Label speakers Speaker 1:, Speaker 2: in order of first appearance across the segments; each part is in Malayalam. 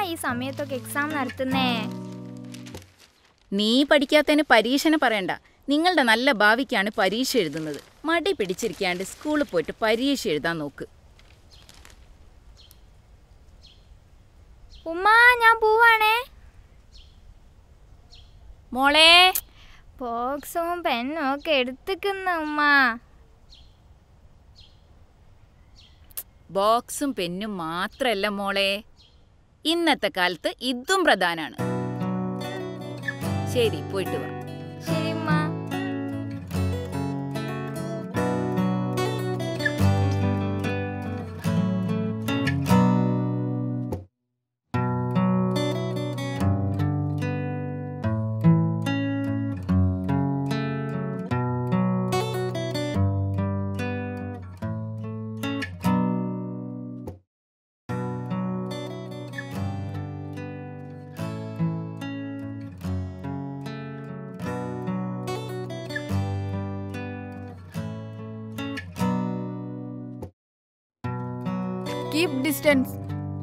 Speaker 1: ഈ സമയത്തൊക്കെ എക്സാം നടത്തുന്നേ
Speaker 2: നീ പഠിക്കാത്തതിന് പരീക്ഷനെ പറയണ്ട നിങ്ങളുടെ നല്ല ഭാവിക്കാണ് പരീക്ഷ എഴുതുന്നത് മടി പിടിച്ചിരിക്കാണ്ട് സ്കൂളിൽ പോയിട്ട് പരീക്ഷ എഴുതാൻ നോക്ക്
Speaker 1: ഉമ്മ ഞാൻ പോവാണേ
Speaker 2: മോളെ
Speaker 1: ബോക്സും പെന്നും ഒക്കെ എടുത്തിക്കുന്ന ഉമ്മ
Speaker 2: ബോക്സും പെന്നും മാത്രല്ല മോളെ ഇന്നത്തെ കാലത്ത് ഇതും പ്രധാനാണ് ശരി പോയിട്ട് വാ
Speaker 1: ശരി ഉമ്മ
Speaker 3: കീപ് ഡിസ്റ്റൻസ്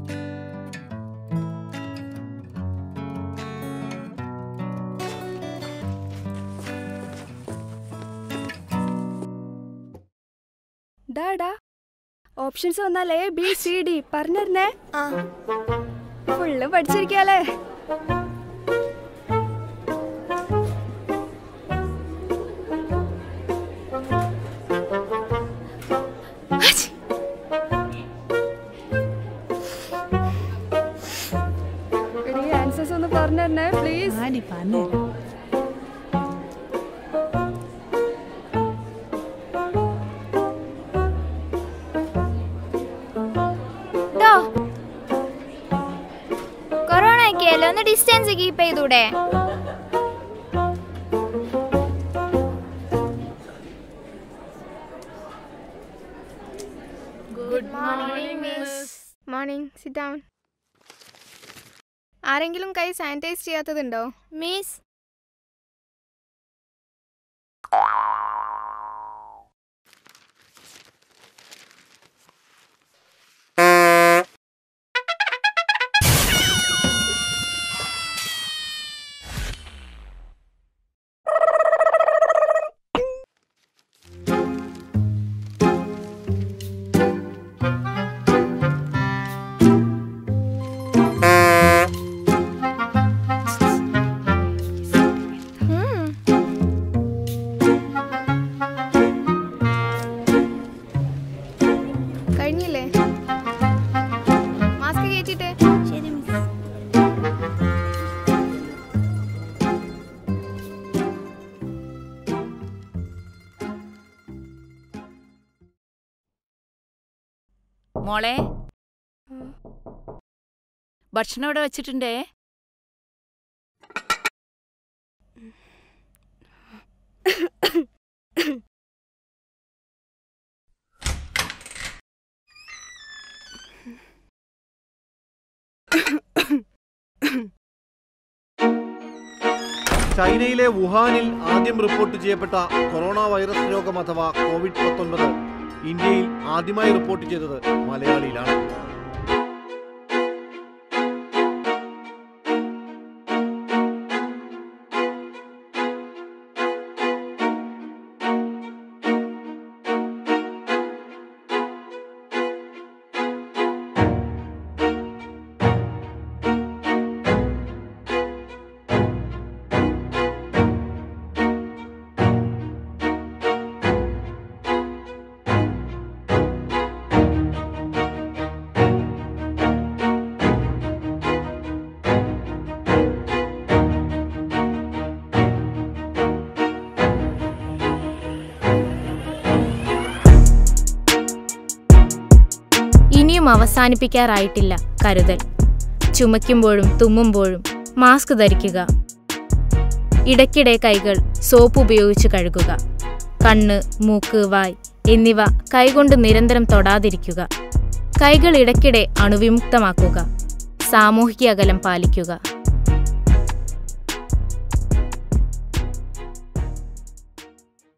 Speaker 4: ഡാടാ ഓപ്ഷൻസ് വന്നാൽ എ ബി സി ഡി പറഞ്ഞിരുന്നേ ഫുള്ള് പഠിച്ചിരിക്കാലേ ആൻസേഴ്സ് ഒന്ന് പറഞ്ഞിരുന്നേ പ്ലീസ്
Speaker 3: ആടി പറഞ്ഞു
Speaker 1: ഡോ കൊറോണ ഒക്കെയല്ലേ ഒന്ന് ഡിസ്റ്റൻസ് കീപ്പ് ചെയ്തൂടെ good morning miss
Speaker 4: morning sit down ആരെങ്കിലും കൈ സാനിറ്റൈസ് ചെയ്യാത്തതുണ്ടോ
Speaker 1: മിസ്
Speaker 4: കഴിഞ്ഞില്ലേ മാസ്ക് കയറ്റിട്ട്
Speaker 1: ശരി മിസ്
Speaker 2: മോളെ ഭക്ഷണം ഇവിടെ വെച്ചിട്ടുണ്ടേ
Speaker 5: ചൈനയിലെ വുഹാനിൽ ആദ്യം റിപ്പോർട്ട് ചെയ്യപ്പെട്ട കൊറോണ വൈറസ് രോഗം അഥവാ കോവിഡ് പത്തൊൻപത് ഇന്ത്യയിൽ ആദ്യമായി റിപ്പോർട്ട് ചെയ്തത് മലയാളിയിലാണ്
Speaker 6: ഇനിയും അവസാനിപ്പിക്കാറായിട്ടില്ല കരുതൽ ചുമയ്ക്കുമ്പോഴും തുമ്മുമ്പോഴും മാസ്ക് ധരിക്കുക ഇടയ്ക്കിടെ കൈകൾ സോപ്പ് ഉപയോഗിച്ച് കഴുകുക കണ്ണ് മൂക്ക് വായ് എന്നിവ കൈകൊണ്ട് നിരന്തരം തൊടാതിരിക്കുക കൈകൾ ഇടയ്ക്കിടെ അണുവിമുക്തമാക്കുക സാമൂഹിക അകലം പാലിക്കുക